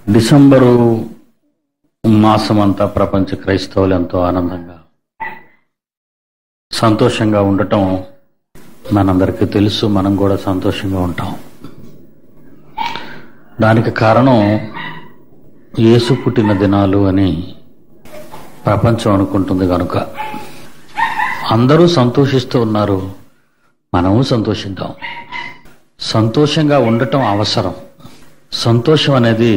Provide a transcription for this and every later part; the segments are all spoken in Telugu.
డిసెంబరు మాసం అంతా ప్రపంచ క్రైస్తవులు ఎంతో ఆనందంగా సంతోషంగా ఉండటం మనందరికీ తెలుసు మనం కూడా సంతోషంగా ఉంటాం దానికి కారణం యేసు పుట్టిన దినాలు అని ప్రపంచం అనుకుంటుంది కనుక అందరూ సంతోషిస్తూ ఉన్నారు మనము సంతోషిద్దాం సంతోషంగా ఉండటం అవసరం సంతోషం అనేది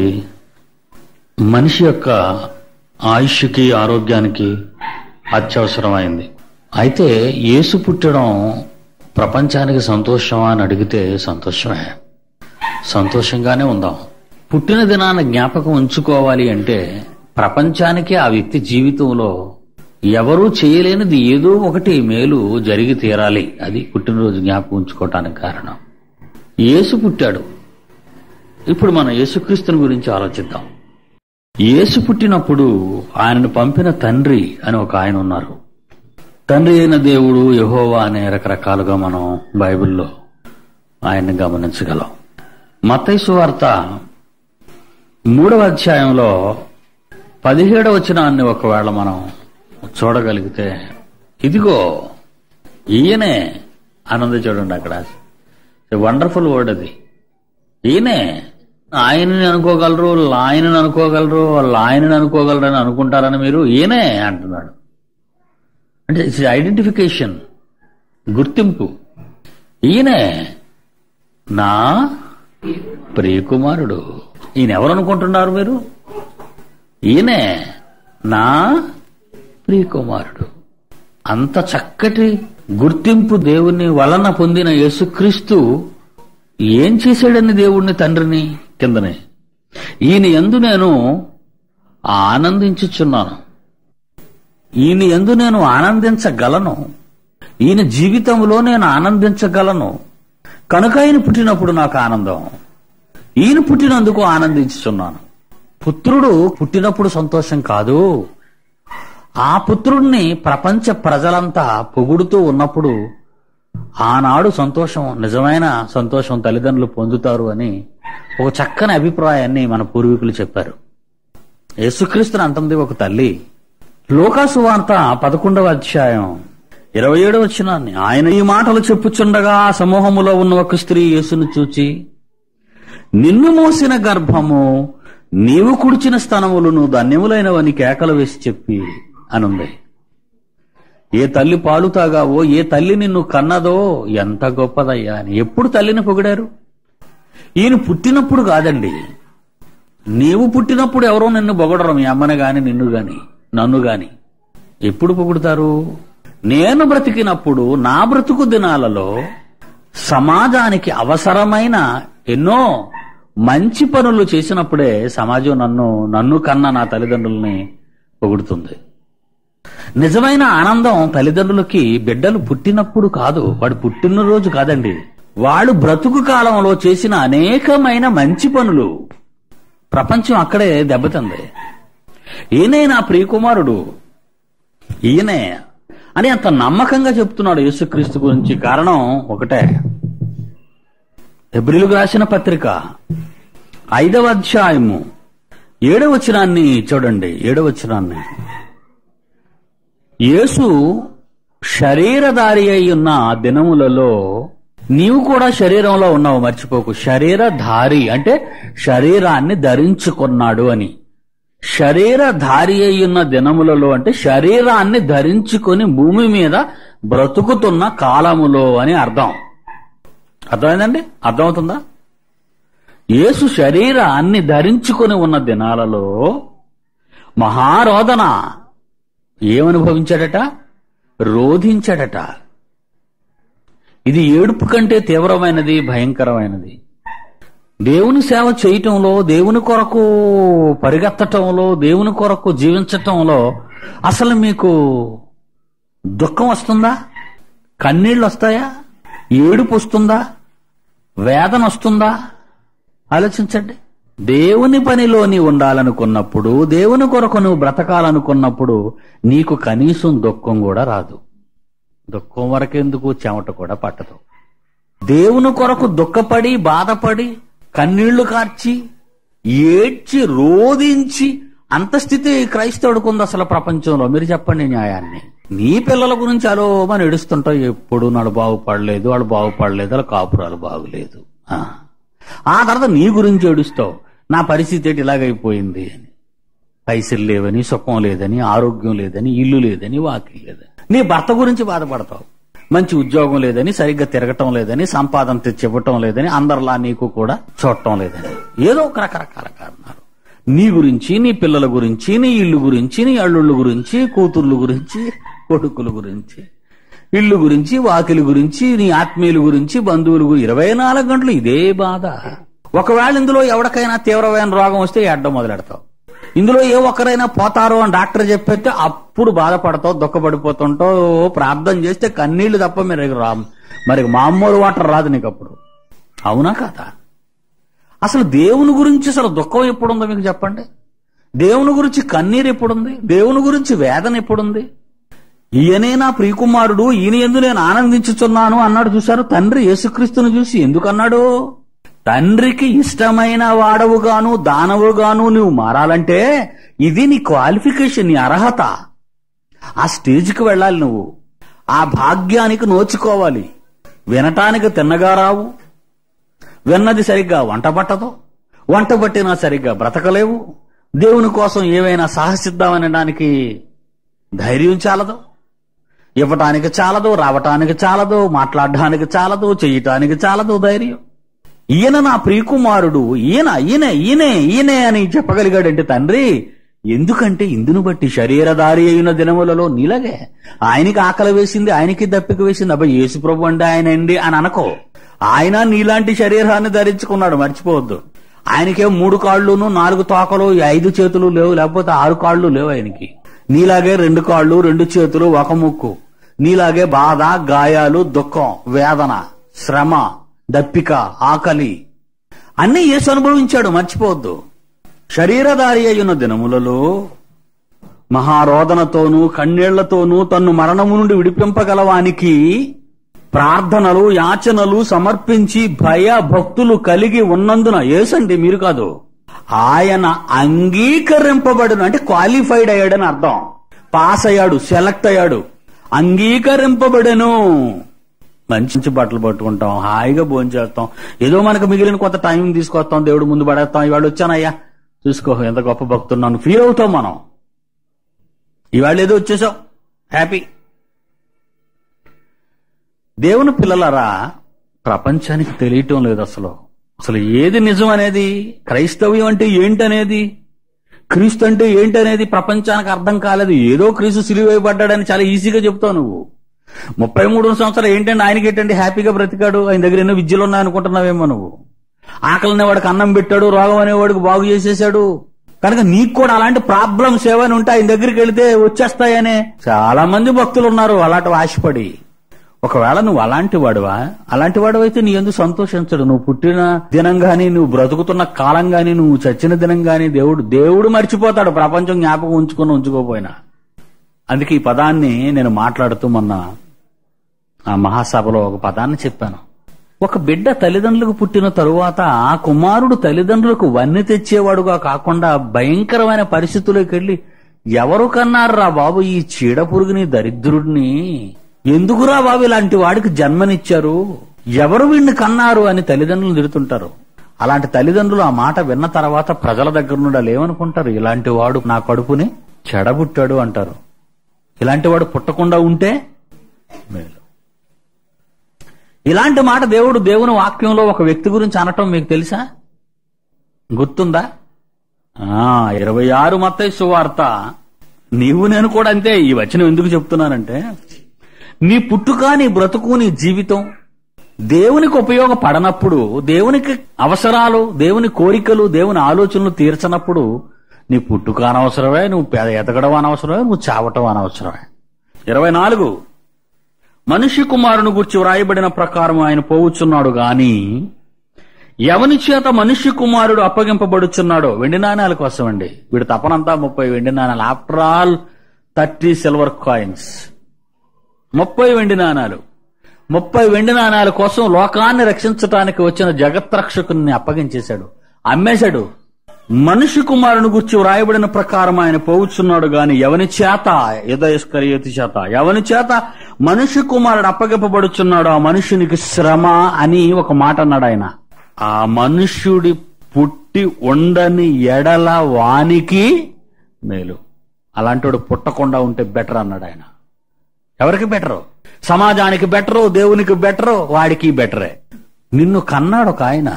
మనిషి యొక్క ఆయుష్కి ఆరోగ్యానికి అత్యవసరమైంది అయితే యేసు పుట్టడం ప్రపంచానికి సంతోషమా అని అడిగితే సంతోషమే సంతోషంగానే ఉందాం పుట్టిన దినాన్ని జ్ఞాపకం ఉంచుకోవాలి అంటే ప్రపంచానికి ఆ వ్యక్తి జీవితంలో ఎవరూ చేయలేనిది ఏదో ఒకటి మేలు జరిగి తీరాలి అది పుట్టినరోజు జ్ఞాపకం ఉంచుకోవటానికి కారణం యేసు పుట్టాడు ఇప్పుడు మనం యేసుక్రీస్తుని గురించి ఆలోచిద్దాం యేసు పుట్టినప్పుడు ఆయనను పంపిన తండ్రి అని ఒక ఆయన ఉన్నారు తండ్రి అయిన దేవుడు యహోవా అనే రకరకాలుగా మనం బైబిల్లో ఆయన్ని గమనించగలం మత్తైసు వార్త మూడవ అధ్యాయంలో పదిహేడవ వచనాన్ని ఒకవేళ మనం చూడగలిగితే ఇదిగో ఈయనే ఆనంద చూడండి అక్కడ వండర్ఫుల్ వర్డ్ అది ఈయనే ఆయనని అనుకోగలరు ఆయనని అనుకోగలరు వాళ్ళు ఆయనని అనుకోగలరు అని అనుకుంటారని మీరు ఈయనే అంటున్నాడు అంటే ఇట్స్ ఐడెంటిఫికేషన్ గుర్తింపు ఈయనే నా ప్రియకుమారుడు ఈయన ఎవరు అనుకుంటున్నారు మీరు ఈయనే నా ప్రియకుమారుడు అంత చక్కటి గుర్తింపు దేవుని వలన పొందిన యేసుక్రీస్తు ఏం చేశాడని దేవుణ్ణి తండ్రిని కిందనే ఈయన ఎందు నేను ఆనందించుచున్నాను ఈయన ఎందు నేను ఆనందించగలను ఈయన జీవితంలో నేను ఆనందించగలను కనుక ఆయన పుట్టినప్పుడు నాకు ఆనందం ఈయన పుట్టినందుకు ఆనందించుచున్నాను పుత్రుడు పుట్టినప్పుడు సంతోషం కాదు ఆ పుత్రుడిని ప్రపంచ ప్రజలంతా పొగుడుతూ ఉన్నప్పుడు ఆనాడు సంతోషం నిజమైన సంతోషం తల్లిదండ్రులు పొందుతారు అని ఒక చక్కని అభిప్రాయాన్ని మన పూర్వీకులు చెప్పారు యేసుక్రీస్తుని అంటుంది ఒక తల్లి లోకాసు వార్త పదకొండవ అధ్యాయం ఇరవై ఏడవ వచ్చినాన్ని ఆయన ఈ మాటలు చెప్పుచుండగా ఆ సమూహములో ఉన్న ఒక స్త్రీ యేసును చూచి నిన్ను మోసిన గర్భము నీవు కుడిచిన స్థనములను ధన్యములైనవని కేకలు వేసి చెప్పి అనుంది ఏ తల్లి పాలు తాగావో ఏ తల్లి నిన్ను కన్నదో ఎంత గొప్పదయ్యా అని ఎప్పుడు తల్లిని పొగిడారు ఈయన పుట్టినప్పుడు కాదండి నీవు పుట్టినప్పుడు ఎవరో నిన్ను పొగడరు మీ అమ్మని గాని నిన్ను గాని నన్ను గాని ఎప్పుడు పొగుడుతారు నేను బ్రతికినప్పుడు నా బ్రతుకు దినాలలో సమాజానికి అవసరమైన ఎన్నో మంచి పనులు చేసినప్పుడే సమాజం నన్ను నన్ను కన్న నా తల్లిదండ్రుల్ని పొగుడుతుంది నిజమైన ఆనందం తల్లిదండ్రులకి బిడ్డలు పుట్టినప్పుడు కాదు వాడు పుట్టినరోజు కాదండి వాడు బ్రతుకు కాలంలో చేసిన అనేకమైన మంచి పనులు ప్రపంచం అక్కడే దెబ్బతింది ఈయనే నా ప్రియకుమారుడు ఈయనే అని అంత నమ్మకంగా చెప్తున్నాడు యేసుక్రీస్తు గురించి కారణం ఒకటే ఎబ్రిలుకు రాసిన పత్రిక ఐదవ అధ్యాయము ఏడవ వచనాన్ని చూడండి ఏడవ వచనాన్ని యేసు శరీరధారి అయి ఉన్న దినములలో నీవు కూడా శరీరంలో ఉన్నావు మర్చిపోకు శరీరధారి అంటే శరీరాన్ని ధరించుకున్నాడు అని శరీరధారి అయి ఉన్న దినములలో అంటే శరీరాన్ని ధరించుకొని భూమి మీద బ్రతుకుతున్న కాలములో అని అర్థం అర్థమైందండి అర్థమవుతుందా యేసు శరీరాన్ని ధరించుకొని ఉన్న దినాలలో మహారోదన ఏమనుభవించాడట రోధించాడట ఇది ఏడుపు కంటే తీవ్రమైనది భయంకరమైనది దేవుని సేవ చేయటంలో దేవుని కొరకు పరిగెత్తటంలో దేవుని కొరకు జీవించటంలో అసలు మీకు దుఃఖం వస్తుందా కన్నీళ్ళు వస్తాయా ఏడుపు వస్తుందా వేదన వస్తుందా ఆలోచించండి దేవుని పనిలో నీ ఉండాలనుకున్నప్పుడు దేవుని కొరకు నువ్వు బ్రతకాలనుకున్నప్పుడు నీకు కనీసం దుఃఖం కూడా రాదు దుఃఖం వరకెందుకు చెమట కూడా పట్టదు దేవుని కొరకు దుఃఖపడి బాధపడి కన్నీళ్లు కార్చి ఏడ్చి రోధించి అంత స్థితి క్రైస్తవుడికి ఉంది అసలు ప్రపంచంలో మీరు చెప్పండి న్యాయాన్ని నీ పిల్లల గురించి అలో మనం ఏడుస్తుంటావు ఎప్పుడు నాడు బాగుపడలేదు వాడు బాగుపడలేదు వాళ్ళ కాపురాలు బాగులేదు ఆ. ఆ తర్వాత నీ గురించి ఏడుస్తావు నా పరిస్థితి ఏంటి ఇలాగైపోయింది అని పైసలు లేవని సుఖం లేదని ఆరోగ్యం లేదని ఇల్లు లేదని వాకిల్ లేదని నీ భర్త గురించి బాధపడతావు మంచి ఉద్యోగం లేదని సరిగ్గా తిరగటం లేదని సంపాదన తెచ్చి ఇవ్వటం లేదని అందరిలా నీకు కూడా చూడటం లేదని ఏదో ఒక రకరకాల కారణాలు నీ గురించి నీ పిల్లల గురించి నీ ఇల్లు గురించి నీ అల్లుళ్ళ గురించి కూతుర్ల గురించి కొడుకుల గురించి ఇల్లు గురించి వాకిలి గురించి నీ ఆత్మీయుల గురించి బంధువుల గురించి ఇరవై నాలుగు గంటలు ఇదే బాధ ఒకవేళ ఇందులో ఎవరికైనా తీవ్రమైన రోగం వస్తే ఎడ్డం మొదలెడతావు ఇందులో ఏ ఒక్కరైనా పోతారో అని డాక్టర్ చెప్పేస్తే అప్పుడు బాధపడతావు దుఃఖపడిపోతుంటావు ప్రార్థన చేస్తే కన్నీళ్లు తప్ప మీరు రా మరి మామూలు వాటర్ రాదు నీకు అప్పుడు అవునా కదా అసలు దేవుని గురించి అసలు దుఃఖం ఎప్పుడుందో మీకు చెప్పండి దేవుని గురించి కన్నీరు ఎప్పుడుంది దేవుని గురించి వేదన ఎప్పుడుంది ఈయనే నా ప్రియకుమారుడు ఈయన ఎందు నేను ఆనందించుచున్నాను అన్నాడు చూశారు తండ్రి యేసుక్రీస్తును చూసి ఎందుకు అన్నాడు తండ్రికి ఇష్టమైన వాడవుగాను దానవుగాను నువ్వు మారాలంటే ఇది నీ క్వాలిఫికేషన్ నీ అర్హత ఆ స్టేజ్కి వెళ్ళాలి నువ్వు ఆ భాగ్యానికి నోచుకోవాలి వినటానికి తిన్నగా రావు విన్నది సరిగ్గా వంట పట్టదు వంట పట్టినా సరిగ్గా బ్రతకలేవు దేవుని కోసం ఏవైనా సాహసిద్దామనడానికి ధైర్యం చాలదు ఇవ్వటానికి చాలదు రావటానికి చాలదు మాట్లాడడానికి చాలదు చేయటానికి చాలదు ధైర్యం ఈయన నా ప్రియకుమారుడు ఈయన ఈయనే ఈయనే ఈయనే అని చెప్పగలిగాడంటే తండ్రి ఎందుకంటే ఇందును బట్టి శరీరధారి అయిన దినములలో నీలగే ఆయనకి ఆకలి వేసింది ఆయనకి దప్పిక వేసింది అబ్బాయి యేసు ప్రభు అంటే ఆయన అండి అని అనకో ఆయన నీలాంటి శరీరాన్ని ధరించుకున్నాడు మర్చిపోవద్దు ఆయనకేం మూడు కాళ్ళును నాలుగు తోకలు ఈ ఐదు చేతులు లేవు లేకపోతే ఆరు కాళ్ళు లేవు ఆయనకి నీలాగే రెండు కాళ్ళు రెండు చేతులు ఒక ముక్కు నీలాగే బాధ గాయాలు దుఃఖం వేదన శ్రమ దప్పిక ఆకలి అన్ని యేసు అనుభవించాడు మర్చిపోవద్దు శరీరధారి అయిన దినములలో మహారోదనతోనూ కన్నీళ్లతోనూ తన్ను మరణము నుండి విడిపింపగలవానికి ప్రార్థనలు యాచనలు సమర్పించి భయ భక్తులు కలిగి ఉన్నందున ఏసండి మీరు కాదు ఆయన అంగీకరింపబడును అంటే క్వాలిఫైడ్ అయ్యాడని అర్థం పాస్ అయ్యాడు సెలెక్ట్ అయ్యాడు అంగీకరింపబడెను మంచి మంచి బట్టలు పట్టుకుంటాం హాయిగా భోజనం చేస్తాం ఏదో మనకు మిగిలిన కొంత టైం తీసుకొస్తాం దేవుడు ముందు పడేస్తాం ఇవాళ వచ్చానయ్యా చూసుకో ఎంత గొప్ప భక్తున్నాను ఫీల్ అవుతాం మనం ఇవాళ ఏదో వచ్చేసాం హ్యాపీ దేవుని పిల్లలరా ప్రపంచానికి తెలియటం లేదు అసలు అసలు ఏది నిజం అనేది క్రైస్తవ్యం అంటే ఏంటనేది క్రీస్తు అంటే ఏంటనేది ప్రపంచానికి అర్థం కాలేదు ఏదో క్రీస్తు సిలివైపడ్డాడని చాలా ఈజీగా చెప్తావు నువ్వు ముప్పై మూడు సంవత్సరాలు ఏంటంటే ఆయనకి ఏంటంటే హ్యాపీగా బ్రతికాడు ఆయన దగ్గర ఎన్నో విద్యలు ఉన్నాయనుకుంటున్నావేమో నువ్వు ఆకలి అనేవాడికి అన్నం పెట్టాడు రోగం అనేవాడికి బాగు చేసేసాడు కనుక నీకు కూడా అలాంటి ప్రాబ్లమ్స్ ఏమైనా ఉంటే ఆయన దగ్గరికి వెళితే వచ్చేస్తాయనే చాలా మంది భక్తులు ఉన్నారు అలాంటి ఆశపడి ఒకవేళ నువ్వు అలాంటి వాడువా అలాంటి వాడువైతే నీ ఎందుకు సంతోషించడు నువ్వు పుట్టిన దినం గాని నువ్వు బ్రతుకుతున్న కాలం గాని నువ్వు చచ్చిన దినం గాని దేవుడు దేవుడు మర్చిపోతాడు ప్రపంచం జ్ఞాపకం ఉంచుకుని ఉంచుకోపోయినా అందుకే ఈ పదాన్ని నేను మాట్లాడుతూ మొన్న ఆ మహాసభలో ఒక పదాన్ని చెప్పాను ఒక బిడ్డ తల్లిదండ్రులకు పుట్టిన తరువాత ఆ కుమారుడు తల్లిదండ్రులకు వన్నె తెచ్చేవాడుగా కాకుండా భయంకరమైన పరిస్థితుల్లోకి వెళ్ళి ఎవరు కన్నారురా బాబు ఈ చీడ పురుగుని దరిద్రుడిని ఎందుకురా బాబు ఇలాంటి వాడికి జన్మనిచ్చారు ఎవరు వీడిని కన్నారు అని తల్లిదండ్రులు తిడుతుంటారు అలాంటి తల్లిదండ్రులు ఆ మాట విన్న తర్వాత ప్రజల దగ్గర నుండి వాళ్ళు ఏమనుకుంటారు ఇలాంటి వాడు నా కడుపుని చెడబుట్టాడు అంటారు ఇలాంటి వాడు పుట్టకుండా ఉంటే మేలు ఇలాంటి మాట దేవుడు దేవుని వాక్యంలో ఒక వ్యక్తి గురించి అనటం మీకు తెలుసా గుర్తుందా ఆ ఇరవై ఆరు మత్తయి సువార్త నీవు నేను కూడా అంతే ఈ వచనం ఎందుకు చెప్తున్నానంటే నీ పుట్టుక నీ బ్రతుకు నీ జీవితం దేవునికి ఉపయోగపడనప్పుడు దేవునికి అవసరాలు దేవుని కోరికలు దేవుని ఆలోచనలు తీర్చనప్పుడు నీ పుట్టుక అనవసరమే నువ్వు పెద ఎదగడం అనవసరమే నువ్వు చావటం అనవసరమే ఇరవై నాలుగు మనిషి కుమారుని గురించి వ్రాయబడిన ప్రకారం ఆయన పోవుచున్నాడు గాని ఎవని చేత మనిషి కుమారుడు అప్పగింపబడుచున్నాడో వెండి నాణ్యాల కోసం అండి వీడి తపనంతా ముప్పై వెండి నాణ్యాలు after all thirty silver coins ముప్పై వెండి నాణాలు ముప్పై వెండి నాణాల కోసం లోకాన్ని రక్షించటానికి వచ్చిన జగత్ రక్షకుని అప్పగించేశాడు అమ్మేశాడు మనిషి కుమారుని గురించి వ్రాయబడిన ప్రకారం ఆయన పోవుచున్నాడు గాని ఎవని చేత యుధయస్కరియతి చేత ఎవని చేత మనిషి కుమారుడు అప్పగింపబడుచున్నాడు ఆ మనుషునికి శ్రమ అని ఒక మాట అన్నాడు ఆయన ఆ మనుష్యుడి పుట్టి ఉండని ఎడల వానికి మేలు అలాంటి పుట్టకుండా ఉంటే బెటర్ అన్నాడు ఆయన ఎవరికి బెటరు సమాజానికి బెటరు దేవునికి బెటరు వాడికి బెటరే నిన్ను కన్నాడు ఒక ఆయన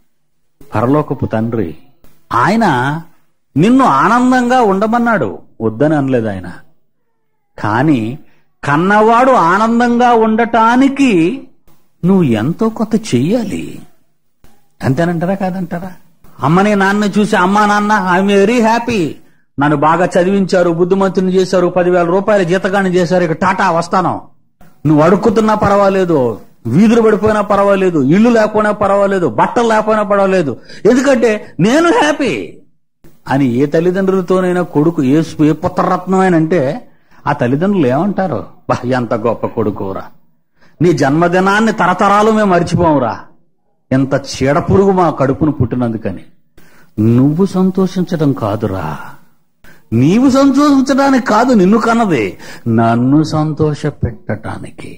పరలోకపు తండ్రి ఆయన నిన్ను ఆనందంగా ఉండమన్నాడు వద్దని అనలేదు ఆయన కానీ కన్నవాడు ఆనందంగా ఉండటానికి నువ్వు ఎంతో కొత్త చెయ్యాలి అంతేనంటారా కాదంటారా అమ్మని నాన్న చూసి అమ్మా నాన్న ఐఎమ్ వెరీ హ్యాపీ నన్ను బాగా చదివించారు బుద్ధిమంతుని చేశారు పదివేల రూపాయలు జీతగాని చేశారు ఇక టాటా వస్తాను నువ్వు అడుక్కుతున్నా పర్వాలేదు వీధులు పడిపోయినా పర్వాలేదు ఇల్లు లేకపోయినా పర్వాలేదు బట్టలు లేకపోయినా పర్వాలేదు ఎందుకంటే నేను హ్యాపీ అని ఏ తల్లిదండ్రులతోనైనా కొడుకు ఏ ఏ పుత్రరత్నం అంటే ఆ తల్లిదండ్రులు ఏమంటారు బా ఎంత గొప్ప కొడుకురా నీ జన్మదినాన్ని తరతరాలు మేము మర్చిపోవురా ఎంత చీడ పురుగు మా కడుపును పుట్టినందుకని నువ్వు సంతోషించడం కాదురా నీవు సంతోషించడానికి కాదు నిన్ను కన్నది నన్ను సంతోష పెట్టడానికి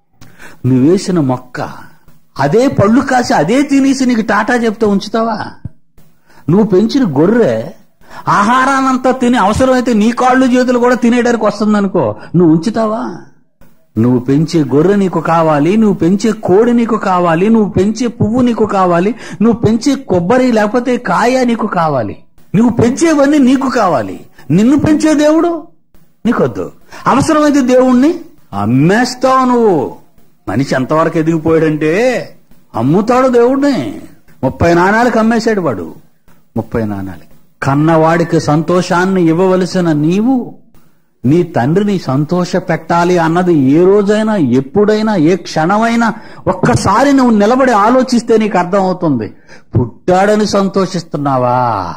నువ్వేసిన మొక్క అదే పళ్ళు కాసి అదే తినేసి నీకు టాటా చెప్తే ఉంచుతావా నువ్వు పెంచిన గొర్రె ఆహారానంతా తిని అవసరమైతే నీ కాళ్ళు చేతులు కూడా తినేయడానికి వస్తుందనుకో నువ్వు ఉంచుతావా నువ్వు పెంచే గొర్రె నీకు కావాలి నువ్వు పెంచే కోడి నీకు కావాలి నువ్వు పెంచే పువ్వు నీకు కావాలి నువ్వు పెంచే కొబ్బరి లేకపోతే కాయ నీకు కావాలి నువ్వు పెంచేవన్నీ నీకు కావాలి నిన్ను పెంచే దేవుడు నీకొద్దు అవసరమైతే దేవుణ్ణి అమ్మేస్తావు నువ్వు మనిషి ఎంతవరకు ఎదిగిపోయాడంటే అమ్ముతాడు దేవుడిని ముప్పై నాణాలకు అమ్మేశాడు వాడు ముప్పై నాణాలు కన్నవాడికి సంతోషాన్ని ఇవ్వవలసిన నీవు నీ తండ్రిని సంతోష పెట్టాలి అన్నది ఏ రోజైనా ఎప్పుడైనా ఏ క్షణమైనా ఒక్కసారి నువ్వు నిలబడి ఆలోచిస్తే నీకు అర్థం అవుతుంది పుట్టాడని సంతోషిస్తున్నావా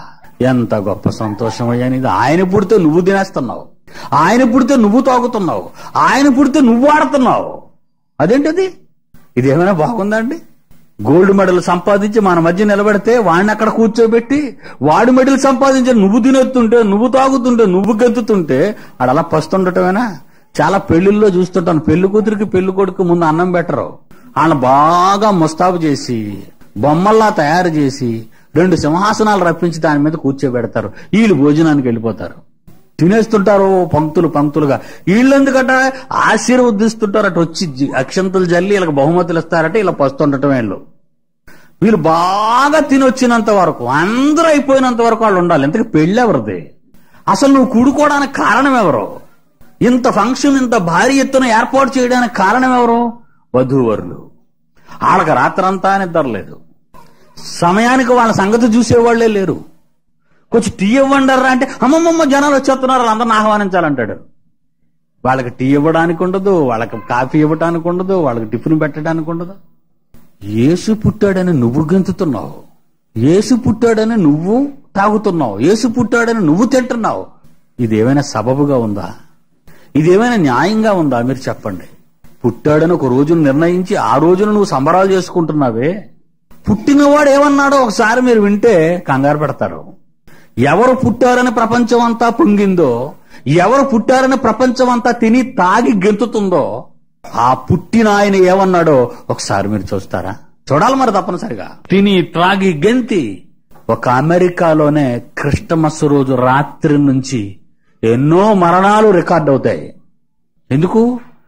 ఎంత గొప్ప సంతోషం అయ్యానిది ఆయన పుడితే నువ్వు తినేస్తున్నావు ఆయన పుడితే నువ్వు తాగుతున్నావు ఆయన పుడితే నువ్వు ఆడుతున్నావు అదేంటది ఇది ఏమైనా బాగుందండి గోల్డ్ మెడల్ సంపాదించి మన మధ్య నిలబెడితే వాడిని అక్కడ కూర్చోబెట్టి వాడి మెడల్ సంపాదించి నువ్వు తినేస్తుంటే నువ్వు తాగుతుంటే నువ్వు గెంతుతుంటే ఆడ అలా పస్తుండటమేనా చాలా పెళ్లిల్లో చూస్తుంటాను పెళ్లి కూతురికి పెళ్లి కొడుకు ముందు అన్నం పెట్టరు వాళ్ళని బాగా ముస్తాబు చేసి బొమ్మల్లా తయారు చేసి రెండు సింహాసనాలు రప్పించి దాని మీద కూర్చోబెడతారు వీళ్ళు భోజనానికి వెళ్ళిపోతారు తినేస్తుంటారు పంక్తులు పంక్తులుగా వీళ్ళెందుకట ఆశీర్వదిస్తుంటారు అటు వచ్చి జి- అక్షంతలు జల్లి వీళ్ళకి బహుమతులు ఇస్తారట ఇలా పస్తుండటం వీళ్ళు వీళ్ళు బాగా తినొచ్చినంత వరకు అందరూ అయిపోయినంత వరకు వాళ్ళు ఉండాలి ఇంతకు పెళ్ళి ఎవరిది అసలు నువ్వు కూడుకోవడానికి కారణం ఎవరు ఇంత ఫంక్షన్ ఇంత భారీ ఎత్తున ఏర్పాటు చేయడానికి కారణం ఎవరు వధూవరులు వాళ్ళకి రాత్రంతా నిద్రలేదు సమయానికి వాళ్ళ సంగతి చూసేవాళ్లే లేరు కొంచెం టీ ఇవ్వండరా అంటే అమ్మమ్మమ్మ జనాలు వచ్చేస్తున్నారు వాళ్ళందరిని ఆహ్వానించాలంటాడు వాళ్ళకి టీ ఇవ్వడానికి ఉండదు వాళ్ళకి కాఫీ ఇవ్వడానికి ఉండదు వాళ్ళకి టిఫిన్ పెట్టడానికి ఉండదు యేసు పుట్టాడని నువ్వు గెంతుతున్నావు యేసు పుట్టాడని నువ్వు తాగుతున్నావు యేసు పుట్టాడని నువ్వు తింటున్నావు ఇదేమైనా సబబుగా ఉందా ఇదేమైనా న్యాయంగా ఉందా మీరు చెప్పండి పుట్టాడని ఒక రోజును నిర్ణయించి ఆ రోజున నువ్వు సంబరాలు చేసుకుంటున్నావే పుట్టినవాడు ఏమన్నాడో ఒకసారి మీరు వింటే కంగారు పెడతారు ఎవరు పుట్టారని ప్రపంచం అంతా పొంగిందో ఎవరు పుట్టారని ప్రపంచం అంతా తిని తాగి గెంతుతుందో ఆ పుట్టిన ఆయన ఏమన్నాడో ఒకసారి మీరు చూస్తారా చూడాలి మరి తప్పనిసరిగా తిని త్రాగి గెంతి ఒక అమెరికాలోనే క్రిస్టమస్ రోజు రాత్రి నుంచి ఎన్నో మరణాలు రికార్డ్ అవుతాయి ఎందుకు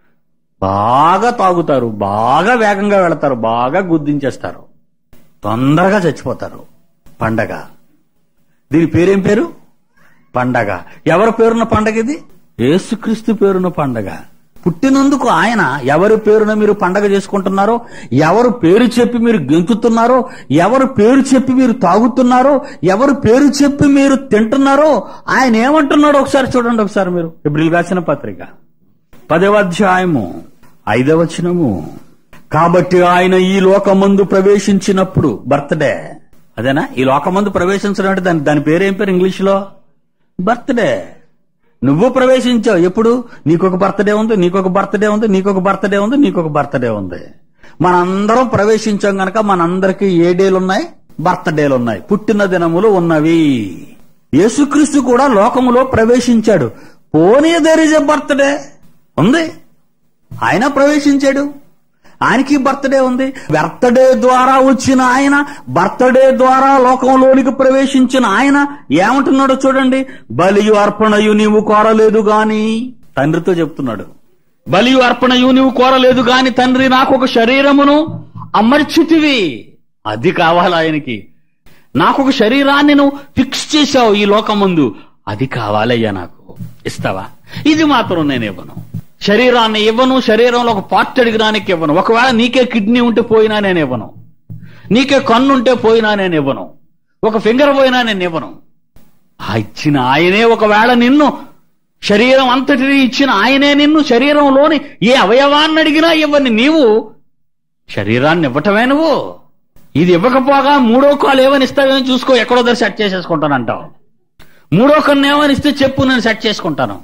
బాగా తాగుతారు బాగా వేగంగా వెళతారు బాగా గుద్దించేస్తారు తొందరగా చచ్చిపోతారు పండగ దీని పేరేం పేరు పండగ ఎవరి పేరున్న పండగ ఇది యేసుక్రీస్తు పేరున్న పండగ పుట్టినందుకు ఆయన ఎవరి పేరున మీరు పండగ చేసుకుంటున్నారో ఎవరు పేరు చెప్పి మీరు గెంతుతున్నారో ఎవరు పేరు చెప్పి మీరు తాగుతున్నారో ఎవరు పేరు చెప్పి మీరు తింటున్నారో ఆయన ఏమంటున్నాడో ఒకసారి చూడండి ఒకసారి మీరు ఇప్పుడు రాసిన పత్రిక పదవ అధ్యాయము ఐదవ వచనము కాబట్టి ఆయన ఈ లోకమందు ప్రవేశించినప్పుడు బర్త్డే అదేనా ఈ లోకమందు ప్రవేశించడం అంటే దాని దాని పేరేం పేరు ఇంగ్లీష్ లో బర్త్డే నువ్వు ప్రవేశించావు ఎప్పుడు నీకొక బర్త్డే ఉంది నీకొక బర్త్డే ఉంది నీకొక బర్త్డే ఉంది నీకొక బర్త్డే ఉంది మనందరం ప్రవేశించాం గనక మనందరికి ఏ డేలు ఉన్నాయి బర్త్డేలు ఉన్నాయి పుట్టిన దినములు ఉన్నవి యేసుక్రీస్తు కూడా లోకములో ప్రవేశించాడు పోనీ దర్ ఇస్ ఎ బర్త్డే ఉంది ఆయన ప్రవేశించాడు ఆయనకి బర్త్డే ఉంది బర్త్డే ద్వారా వచ్చిన ఆయన బర్త్డే ద్వారా లోకంలోనికి ప్రవేశించిన ఆయన ఏమంటున్నాడో చూడండి బలియు అర్పణయు నీవు కోరలేదు గాని తండ్రితో చెప్తున్నాడు బలియు అర్పణయు నీవు కోరలేదు గాని తండ్రి నాకు ఒక శరీరమును అమర్చితివి అది కావాలి ఆయనకి నాకు ఒక శరీరాన్ని నువ్వు ఫిక్స్ చేశావు ఈ లోకం ముందు అది కావాలయ్యా నాకు ఇస్తావా ఇది మాత్రం నేను ఇవ్వను శరీరాన్ని ఇవ్వను శరీరంలో ఒక పార్ట్ అడిగడానికి ఇవ్వను ఒకవేళ నీకే కిడ్నీ ఉంటే పోయినా నేను ఇవ్వను నీకే కన్ను ఉంటే పోయినా నేను ఇవ్వను ఒక ఫింగర్ పోయినా నేను ఇవ్వను ఆ ఇచ్చిన ఆయనే ఒకవేళ నిన్ను శరీరం అంతటిని ఇచ్చిన ఆయనే నిన్ను శరీరంలోని ఏ అవయవాన్ని అడిగినా ఇవ్వని నీవు శరీరాన్ని ఇవ్వటమే నువ్వు ఇది ఇవ్వకపోగా మూడో కాలు ఏమని ఇస్తావేమో చూసుకో ఎక్కడో దగ్గర సెట్ చేసేసుకుంటాను అంటావు మూడో కన్ను ఏమని ఇస్తే చెప్పు నేను సెట్ చేసుకుంటాను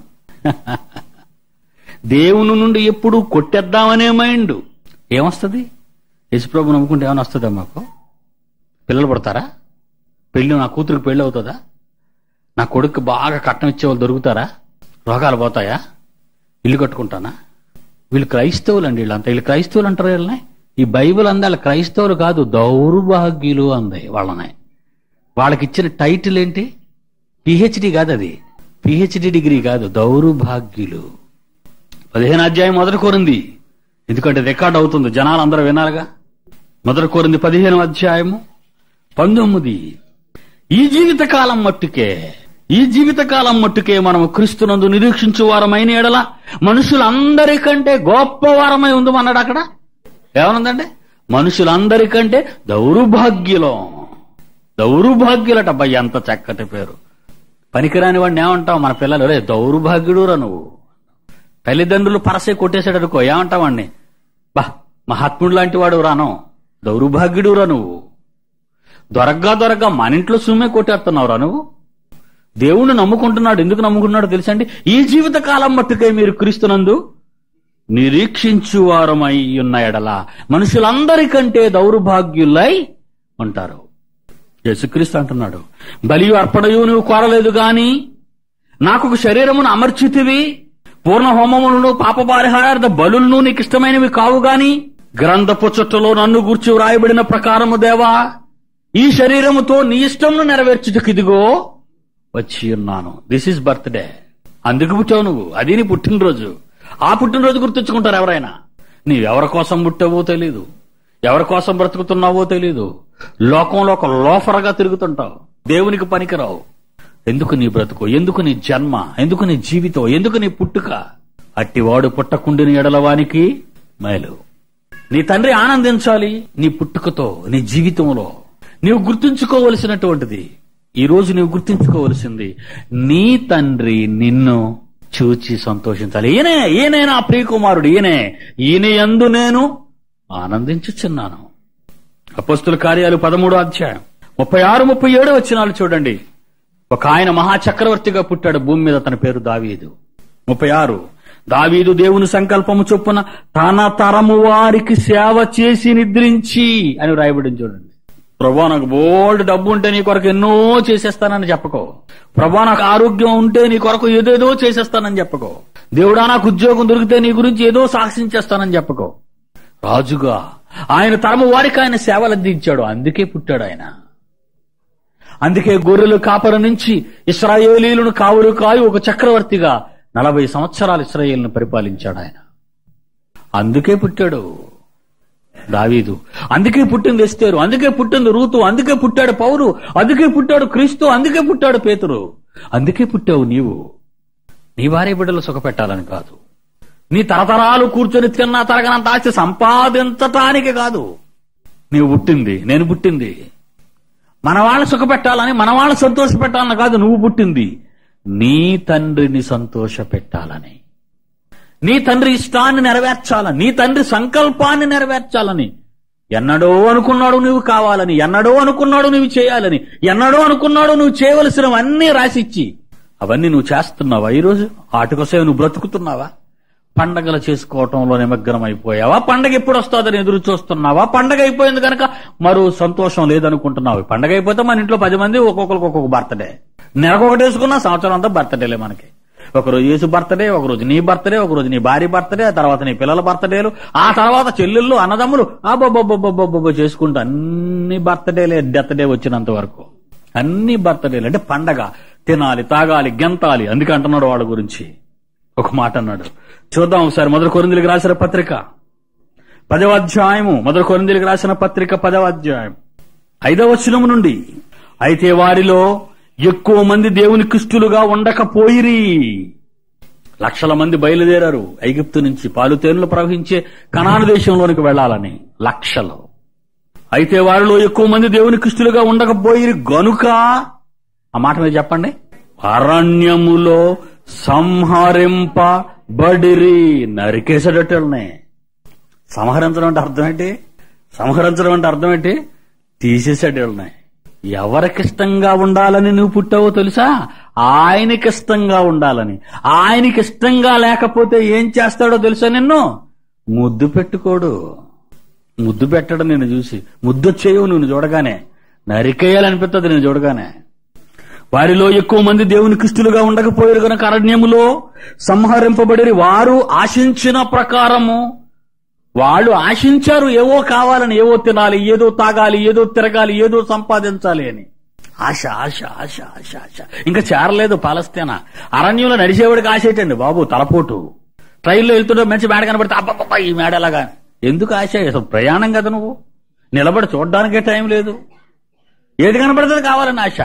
దేవుని నుండి ఎప్పుడు కొట్టేద్దామనే మైండ్ ఏమొస్తుంది యశుప్రభు నమ్ముకుంటే ఏమైనా వస్తుందా మాకు పిల్లలు పడతారా పెళ్ళి నా కూతురికి పెళ్ళి అవుతుందా నా కొడుకు బాగా కట్నం ఇచ్చే వాళ్ళు దొరుకుతారా రోగాలు పోతాయా ఇల్లు కట్టుకుంటానా వీళ్ళు క్రైస్తవులు అండి వీళ్ళంతా వీళ్ళు క్రైస్తవులు అంటారు వీళ్ళని ఈ బైబిల్ అందాల క్రైస్తవులు కాదు దౌర్భాగ్యులు అంది వాళ్ళని వాళ్ళకి ఇచ్చిన టైటిల్ ఏంటి పిహెచ్డి కాదు అది పిహెచ్డి డిగ్రీ కాదు దౌర్భాగ్యులు పదిహేను అధ్యాయం మొదటి కోరింది ఎందుకంటే రికార్డ్ అవుతుంది జనాలు అందరూ వినాలిగా మొదటి కోరింది పదిహేను అధ్యాయము పంతొమ్మిది ఈ జీవిత కాలం మట్టుకే ఈ జీవిత కాలం మట్టుకే మనము క్రీస్తునందు నిరీక్షించు వారమైన ఎడల మనుషులందరికంటే గొప్పవారమై ఉంది అన్నాడు అక్కడ ఏమనుందంటే మనుషులందరికంటే దౌర్భాగ్యులం దౌర్భాగ్యులట అబ్బాయి ఎంత చక్కటి పేరు పనికిరాని వాడిని ఏమంటావు మన పిల్లలు రే దౌర్భాగ్యుడురా నువ్వు తల్లిదండ్రులు పరసే కొట్టేశాడు అనుకో ఏమంటావు వాడిని బా మహాత్ముడు లాంటి వాడు రాను దౌర్భాగ్యుడురా నువ్వు దొరగ్గా దొరగ్గా మన ఇంట్లో సుమ్మే కొట్టేస్తున్నావురా నువ్వు దేవుణ్ణి నమ్ముకుంటున్నాడు ఎందుకు నమ్ముకుంటున్నాడు తెలుసండి ఈ జీవిత కాలం మట్టుకే మీరు క్రీస్తునందు నిరీక్షించువారమై ఉన్న ఎడల మనుషులందరికంటే దౌర్భాగ్యులై ఉంటారు యేసుక్రీస్తు అంటున్నాడు బలియు అర్పణయు నువ్వు కోరలేదు గాని నాకు ఒక శరీరమును అమర్చితివి పూర్ణ హోమములను పాపపరిహారార్థ బలులను నీకు ఇష్టమైనవి కావు గాని గ్రంథపు చుట్టలో నన్ను గూర్చి వ్రాయబడిన ప్రకారము దేవా ఈ శరీరముతో నీ ఇష్టమును నెరవేర్చుటకు ఇదిగో వచ్చి ఉన్నాను దిస్ ఇస్ బర్త్డే అందుకు పుట్టావు నువ్వు అది నీ పుట్టినరోజు ఆ పుట్టినరోజు గుర్తుంచుకుంటారు ఎవరైనా నీవు ఎవరి కోసం పుట్టావో తెలీదు ఎవరి కోసం బ్రతుకుతున్నావో తెలీదు లోకంలో ఒక లోఫరగా తిరుగుతుంటావు దేవునికి పనికిరావు ఎందుకు నీ బ్రతుకు ఎందుకు నీ జన్మ ఎందుకు నీ జీవితం ఎందుకు నీ పుట్టుక అట్టివాడు పుట్టకుండిని ఎడలవానికి మేలు నీ తండ్రి ఆనందించాలి నీ పుట్టుకతో నీ జీవితంలో నీవు గుర్తుంచుకోవలసినటువంటిది ఈ రోజు నీవు గుర్తుంచుకోవలసింది నీ తండ్రి నిన్ను చూచి సంతోషించాలి ఈయనే ఈయనే నా ప్రియకుమారుడు ఈయనే ఈయన యందు నేను ఆనందించుచున్నాను అపస్తుల కార్యాలు పదమూడో అధ్యాయం ముప్పై ఆరు ముప్పై ఏడు వచ్చినాలు చూడండి ఒక ఆయన మహాచక్రవర్తిగా పుట్టాడు భూమి మీద తన పేరు దావీదు ముప్పై ఆరు దావీదు దేవుని సంకల్పము చొప్పున తన తరము వారికి సేవ చేసి నిద్రించి అని రాయబడింది చూడండి ప్రభా నాకు బోల్డ్ డబ్బు ఉంటే నీ కొరకు ఎన్నో చేసేస్తానని చెప్పకో ప్రభా నాకు ఆరోగ్యం ఉంటే నీ కొరకు ఏదేదో చేసేస్తానని చెప్పకో దేవుడా నాకు ఉద్యోగం దొరికితే నీ గురించి ఏదో సాక్ష్యం చేస్తానని చెప్పకో రాజుగా ఆయన తరము వారికి ఆయన సేవలు అందించాడు అందుకే పుట్టాడు ఆయన అందుకే గొర్రెలు కాపర నుంచి ఇస్రాయేలీలను కావులు కాయి ఒక చక్రవర్తిగా నలభై సంవత్సరాలు ఇస్రాయేల్ను పరిపాలించాడు ఆయన అందుకే పుట్టాడు దావీదు అందుకే పుట్టింది ఎస్తేరు అందుకే పుట్టింది రూతు అందుకే పుట్టాడు పౌరు అందుకే పుట్టాడు క్రీస్తు అందుకే పుట్టాడు పేతురు అందుకే పుట్టావు నీవు నీ భార్య బిడ్డలు సుఖపెట్టాలని కాదు నీ తరతరాలు కూర్చొని తిన్నా తరగనంత ఆస్తి సంపాదించటానికి కాదు నీవు పుట్టింది నేను పుట్టింది మన వాళ్ళ సుఖపెట్టాలని మన వాళ్ళ సంతోష పెట్టాలని కాదు నువ్వు పుట్టింది నీ తండ్రిని సంతోష పెట్టాలని నీ తండ్రి ఇష్టాన్ని నెరవేర్చాలని నీ తండ్రి సంకల్పాన్ని నెరవేర్చాలని ఎన్నడో అనుకున్నాడు నువ్వు కావాలని ఎన్నడో అనుకున్నాడు నువ్వు చేయాలని ఎన్నడో అనుకున్నాడు నువ్వు చేయవలసినవన్నీ రాసిచ్చి అవన్నీ నువ్వు చేస్తున్నావా ఈరోజు వాటి కోసం నువ్వు బ్రతుకుతున్నావా పండగలు చేసుకోవటంలో నిమగ్నం అయిపోయావా పండగ ఎప్పుడు వస్తుందని ఎదురు చూస్తున్నావా పండగ అయిపోయింది కనుక మరో సంతోషం లేదనుకుంటున్నావు పండగ అయిపోతే మన ఇంట్లో పది మంది ఒక్కొక్కరికి ఒక్కొక్క బర్త్డే నెలకు ఒకటి వేసుకున్నా సంవత్సరం అంతా బర్త్డేలే మనకి ఒకరోజు యేసు బర్త్డే ఒకరోజు నీ బర్త్డే ఒకరోజు నీ భార్య బర్త్డే ఆ తర్వాత నీ పిల్లల బర్త్డేలు ఆ తర్వాత చెల్లెళ్ళు అన్నదమ్ములు అబ్బబ్బబ్బబ్బబ్బబ్బ చేసుకుంటూ అన్ని బర్త్డేలే డెత్ డే వచ్చినంత వరకు అన్ని బర్త్డేలు అంటే పండగ తినాలి తాగాలి గెంతాలి అందుకే అంటున్నాడు వాళ్ళ గురించి ఒక మాట అన్నాడు చూద్దాం ఒకసారి మొదటి కొరిందులకు రాసిన పత్రిక పదవ అధ్యాయము మొదటి కొరిందులకు రాసిన పత్రిక పదవ అధ్యాయం ఐదవ వచనము నుండి అయితే వారిలో ఎక్కువ మంది దేవుని క్రిస్తులుగా ఉండకపోయిరి లక్షల మంది బయలుదేరారు ఐగుప్తు నుంచి పాలుతేనులు ప్రవహించే కనాను దేశంలోనికి వెళ్లాలని లక్షలు అయితే వారిలో ఎక్కువ మంది దేవుని క్రిస్తులుగా ఉండకపోయిరి గనుక ఆ మాట మీద చెప్పండి అరణ్యములో సంహరింపబడిరి నరికేసేటట్టునే సంహరించడం అంటే అర్థం ఏంటి సంహరించడం అంటే అర్థం ఏంటి తీసేసాడు వీళ్ళని ఎవరికిష్టంగా ఉండాలని నువ్వు పుట్టావో తెలుసా ఆయనకిష్టంగా ఉండాలని ఆయనకిష్టంగా లేకపోతే ఏం చేస్తాడో తెలుసా నిన్ను ముద్దు పెట్టుకోడు ముద్దు పెట్టడం నేను చూసి ముద్దు చేయవు నువ్వు చూడగానే నరికేయాలనిపిస్తుంది నేను చూడగానే వారిలో ఎక్కువ మంది దేవుని క్రిస్తులుగా ఉండకపోయారు గనక అరణ్యములో సంహరింపబడి వారు ఆశించిన ప్రకారము వాళ్ళు ఆశించారు ఏవో కావాలని ఏవో తినాలి ఏదో తాగాలి ఏదో తిరగాలి ఏదో సంపాదించాలి అని ఆశ ఆశ ఆశ ఆశ ఆశ ఇంకా చేరలేదు పాలస్తీనా అరణ్యంలో నడిచేవాడికి ఆశ ఏంటండి బాబు తలపోటు ట్రైన్లో వెళ్తుంటే మంచి మేడ కనబడితే అబ్బబ్బబ్బా ఈ మేడ ఎలాగా ఎందుకు ఆశ అసలు ప్రయాణం కదా నువ్వు నిలబడి చూడడానికే టైం లేదు ఏది కనబడుతుంది కావాలని ఆశ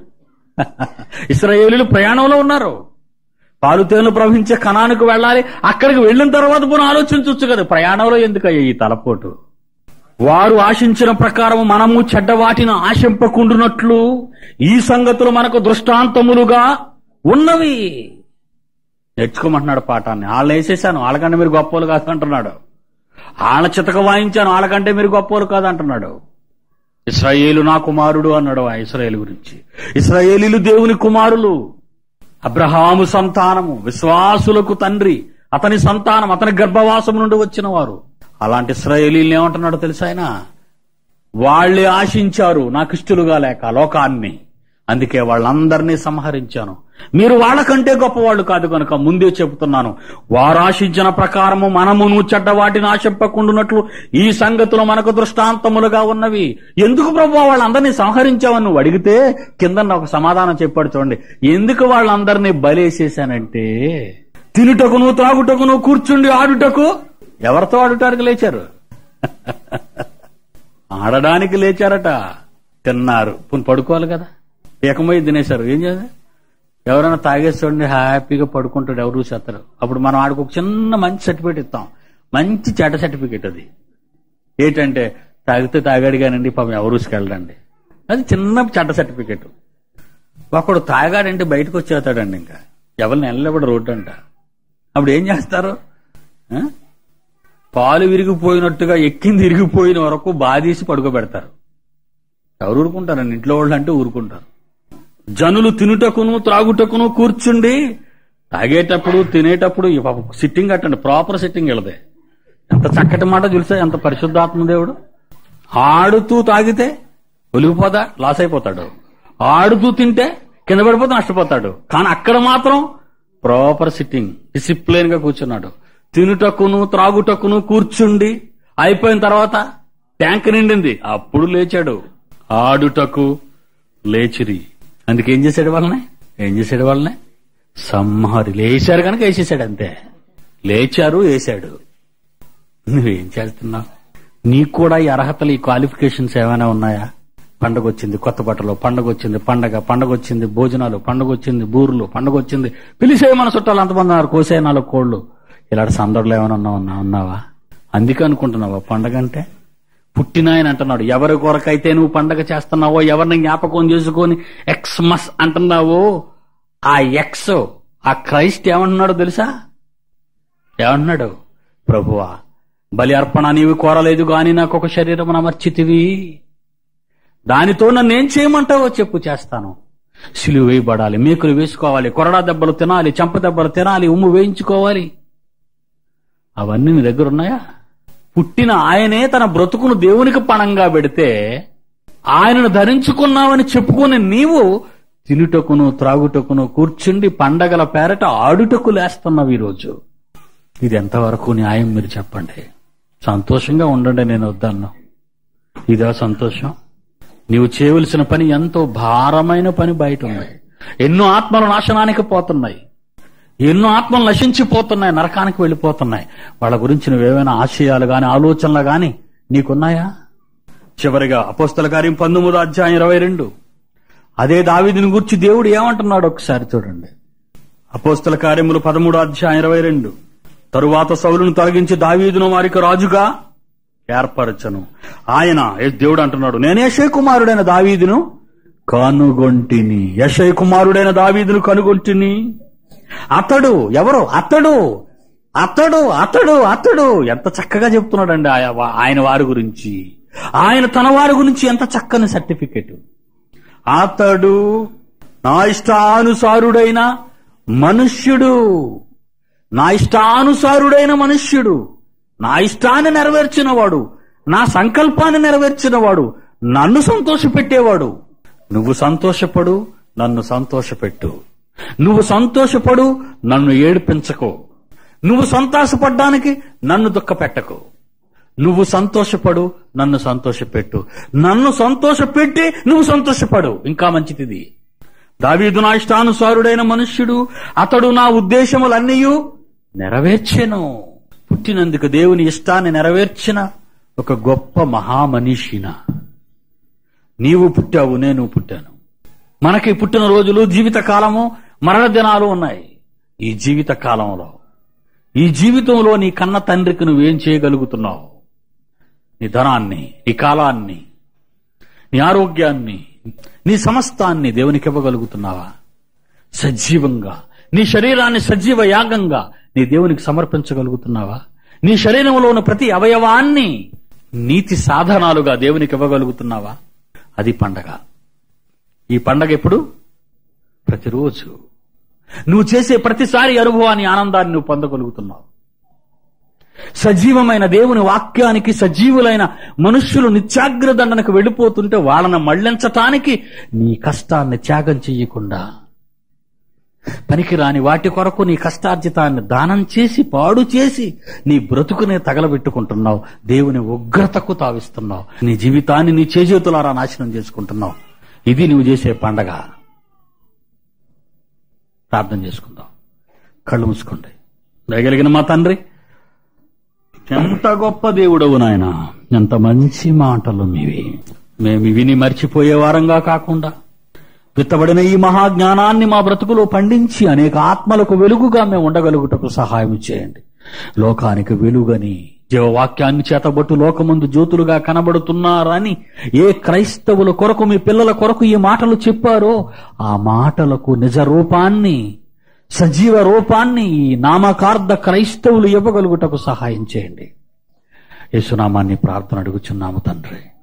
ఇస్రాయేలీలు ప్రయాణంలో ఉన్నారు పాలుతేను ప్రవహించే కణానికి వెళ్ళాలి అక్కడికి వెళ్ళిన తర్వాత పోనీ ఆలోచించవచ్చు కదా ప్రయాణంలో ఎందుకయ్యా ఈ తలపోటు వారు ఆశించిన ప్రకారం మనము చెడ్డ వాటిని ఆశింపకుండునట్లు ఈ సంగతులు మనకు దృష్టాంతములుగా ఉన్నవి నేర్చుకోమంటున్నాడు పాఠాన్ని వాళ్ళని వేసేసాను వాళ్ళకంటే మీరు గొప్పలు కాదు అంటున్నాడు వాళ్ళ చితక వాయించాను వాళ్ళకంటే మీరు గొప్పలు కాదు అంటున్నాడు ఇస్రాయేలు నా కుమారుడు అన్నాడు ఆ ఇస్రాయేల్ గురించి ఇస్రాయేలీలు దేవుని కుమారులు అబ్రహాము సంతానము విశ్వాసులకు తండ్రి అతని సంతానం అతని గర్భవాసం నుండి వచ్చిన వారు అలాంటి ఇస్రాయేలీలు ఏమంటున్నాడో తెలుసా ఆయన వాళ్ళే ఆశించారు నాకు ఇష్టలుగా లేక లోకాన్ని అందుకే వాళ్ళందరినీ సంహరించాను మీరు వాళ్ళకంటే గొప్పవాళ్ళు కాదు కనుక ముందే చెబుతున్నాను వారు ఆశించిన ప్రకారము మనమును చెడ్డ వాటిని ఆశింపకుండునట్లు ఈ సంగతులు మనకు దృష్టాంతములుగా ఉన్నవి ఎందుకు ప్రభు వాళ్ళందరినీ సంహరించావని నువ్వు అడిగితే కింద ఒక సమాధానం చెప్పాడు చూడండి ఎందుకు వాళ్ళందరినీ బలేసేశానంటే తినుటకును త్రాగుటకును కూర్చుండి ఆడుటకు ఎవరితో ఆడుటానికి లేచారు ఆడడానికి లేచారట తిన్నారు పుని పడుకోవాలి కదా ఏకమై తినేశారు ఏం చేయాలి ఎవరైనా తాగేసి చూడండి హ్యాపీగా పడుకుంటాడు ఎవరు చేస్తారు అప్పుడు మనం ఆడికి ఒక చిన్న మంచి సర్టిఫికేట్ ఇస్తాం మంచి చెడ్డ సర్టిఫికేట్ అది ఏంటంటే తాగితే తాగాడు కానండి పాపం ఎవరూసుకి వెళ్ళండి అది చిన్న చెడ్డ సర్టిఫికేట్ ఒకడు తాగాడంటే బయటకు వచ్చేస్తాడండి ఇంకా ఎవరిని వెళ్ళలేబడి రోడ్డు అంట అప్పుడు ఏం చేస్తారు ఆ? పాలు విరిగిపోయినట్టుగా ఎక్కింది విరిగిపోయిన వరకు బాధేసి పడుకోబెడతారు ఎవరు ఊరుకుంటారండి ఇంట్లో వాళ్ళు అంటే ఊరుకుంటారు జనులు తినుటకును త్రాగుటకును కూర్చుండి తాగేటప్పుడు తినేటప్పుడు ఈ పాపం సిట్టింగ్ అట్టండి ప్రాపర్ సిట్టింగ్ వెళదే ఎంత చక్కటి మాట తెలుసా ఎంత పరిశుద్ధాత్మ దేవుడు ఆడుతూ తాగితే ఒలిగిపోతా లాస్ అయిపోతాడు ఆడుతూ తింటే కింద పడిపోతే నష్టపోతాడు కానీ అక్కడ మాత్రం ప్రాపర్ సిట్టింగ్ డిసిప్లిన్ గా కూర్చున్నాడు తినుటకును త్రాగుటకును కూర్చుండి అయిపోయిన తర్వాత ట్యాంక్ నిండింది అప్పుడు లేచాడు ఆడుటకు లేచిరి అందుకే ఏం చేశాడు వాళ్ళని ఏం చేశాడు వాళ్ళని సంహరి లేచారు కనుక వేసేసాడు అంతే లేచారు వేశాడు నువ్వేం చేస్తున్నావు నీకు కూడా ఈ అర్హతలు ఈ క్వాలిఫికేషన్స్ ఏమైనా ఉన్నాయా పండగ వచ్చింది కొత్త బట్టలు పండగ వచ్చింది పండగ పండగ వచ్చింది భోజనాలు పండగ వచ్చింది బూర్లు పండగ వచ్చింది పిలిసే మన చుట్టాలు అంతమంది ఉన్నారు కోసే నాలుగు కోళ్ళు ఇలాంటి సందడిలో ఏమైనా ఉన్నావు ఉన్నా ఉన్నావా అందుకే అనుకుంటున్నావా పండగ అంటే పుట్టినాయన అంటున్నాడు ఎవరి కొరకైతే నువ్వు పండగ చేస్తున్నావో ఎవరిని జ్ఞాపకం చేసుకొని ఎక్స్ మస్ అంటున్నావో ఆ ఎక్స్ ఆ క్రైస్ట్ ఏమంటున్నాడో తెలుసా ఏమంటున్నాడు ప్రభువా బలి అర్పణ నీవు కోరలేదు గాని నాకు ఒక శరీరం అమర్చితివి దానితో నన్ను ఏం చేయమంటావో చెప్పు చేస్తాను సిలువ వేయబడాలి మేకులు వేసుకోవాలి కొరడా దెబ్బలు తినాలి చెంప దెబ్బలు తినాలి ఉమ్ము వేయించుకోవాలి అవన్నీ నీ దగ్గర ఉన్నాయా పుట్టిన ఆయనే తన బ్రతుకును దేవునికి పణంగా పెడితే ఆయనను ధరించుకున్నావని చెప్పుకుని నీవు తినుటకును త్రాగుటకును కూర్చుండి పండగల పేరట ఆడుటకు లేస్తున్నావు ఈరోజు ఇది ఎంతవరకు న్యాయం మీరు చెప్పండి సంతోషంగా ఉండండి నేను వద్దన్నా ఇదా సంతోషం నీవు చేయవలసిన పని ఎంతో భారమైన పని బయట ఉంది ఎన్నో ఆత్మలు నాశనానికి పోతున్నాయి ఎన్నో ఆత్మలు నశించిపోతున్నాయి నరకానికి వెళ్ళిపోతున్నాయి వాళ్ళ గురించి నువ్వేమైనా ఆశయాలు గాని ఆలోచనలు గాని నీకున్నాయా చివరిగా అపోస్తల కార్యం పంతొమ్మిదో అధ్యాయం ఇరవై రెండు అదే దావీదుని గురించి దేవుడు ఏమంటున్నాడు ఒకసారి చూడండి అపోస్తల కార్యములు పదమూడో అధ్యాయం ఇరవై రెండు తరువాత సౌలును తొలగించి దావీదును వారికి రాజుగా ఏర్పరచను ఆయన ఏ దేవుడు అంటున్నాడు నేను యశయ కుమారుడైన దావీదును కనుగొంటిని యశయ కుమారుడైన దావీదును కనుగొంటిని అతడు ఎవరు అతడు అతడు అతడు అతడు ఎంత చక్కగా చెప్తున్నాడండి ఆయ- ఆయన వారి గురించి ఆయన తన వారి గురించి ఎంత చక్కని సర్టిఫికెట్ అతడు నా ఇష్టానుసారుడైన మనుష్యుడు నా ఇష్టానుసారుడైన మనుష్యుడు నా ఇష్టాన్ని నెరవేర్చినవాడు నా సంకల్పాన్ని నెరవేర్చినవాడు నన్ను సంతోషపెట్టేవాడు నువ్వు సంతోషపడు నన్ను సంతోషపెట్టు నువ్వు సంతోషపడు నన్ను ఏడిపించకు నువ్వు సంతోషపడ్డానికి నన్ను దుఃఖపెట్టకు నువ్వు సంతోషపడు నన్ను సంతోషపెట్టు నన్ను సంతోషపెట్టి నువ్వు సంతోషపడు ఇంకా మంచిది దావీదు నా ఇష్టానుసారుడైన మనుష్యుడు అతడు నా ఉద్దేశములన్నీ నెరవేర్చెను పుట్టినందుకు దేవుని ఇష్టాన్ని నెరవేర్చిన ఒక గొప్ప మహామనీషిన నీవు పుట్టావు నేను పుట్టాను మనకి పుట్టిన రోజులు జీవిత కాలము మరణ దినాలు ఉన్నాయి ఈ జీవిత కాలంలో ఈ జీవితంలో నీ కన్న తండ్రికి నువ్వేం చేయగలుగుతున్నావు నీ ధనాన్ని నీ కాలాన్ని నీ ఆరోగ్యాన్ని నీ సమస్తాన్ని దేవునికి ఇవ్వగలుగుతున్నావా సజీవంగా నీ శరీరాన్ని సజీవ యాగంగా నీ దేవునికి సమర్పించగలుగుతున్నావా నీ శరీరంలో ఉన్న ప్రతి అవయవాన్ని నీతి సాధనాలుగా దేవునికి ఇవ్వగలుగుతున్నావా అది పండగ ఈ పండగ ఎప్పుడు ప్రతిరోజు నువ్వు చేసే ప్రతిసారి అనుభవాన్ని ఆనందాన్ని నువ్వు పొందగలుగుతున్నావు సజీవమైన దేవుని వాక్యానికి సజీవులైన మనుష్యులు నిత్యాగ్రదండనకు వెళ్ళిపోతుంటే వాళ్ళని మళ్లించటానికి నీ కష్టాన్ని త్యాగం చెయ్యకుండా పనికిరాని వాటి కొరకు నీ కష్టార్జితాన్ని దానం చేసి పాడు చేసి నీ బ్రతుకునే తగలబెట్టుకుంటున్నావు దేవుని ఉగ్రతకు తావిస్తున్నావు నీ జీవితాన్ని నీ చేజేతులారా నాశనం చేసుకుంటున్నావు ఇది నువ్వు చేసే పండగ ప్రార్థన చేసుకుందాం కళ్ళు మూసుకోండి దయగలిగిన మా తండ్రి ఎంత గొప్ప దేవుడవు నాయన ఎంత మంచి మాటలు మీవి మేము విని మర్చిపోయే వారంగా కాకుండా విత్తబడిన ఈ మహాజ్ఞానాన్ని మా బ్రతుకులో పండించి అనేక ఆత్మలకు వెలుగుగా మేము ఉండగలుగుటకు సహాయం చేయండి లోకానికి వెలుగని జీవవాక్యాన్ని చేతబట్టు లోకముందు జ్యోతులుగా కనబడుతున్నారని ఏ క్రైస్తవుల కొరకు మీ పిల్లల కొరకు ఈ మాటలు చెప్పారో ఆ మాటలకు నిజ రూపాన్ని సజీవ రూపాన్ని ఈ నామకార్థ క్రైస్తవులు ఇవ్వగలుగుటకు సహాయం చేయండి యేసునామాన్ని ప్రార్థన అడుగుచున్నాము తండ్రి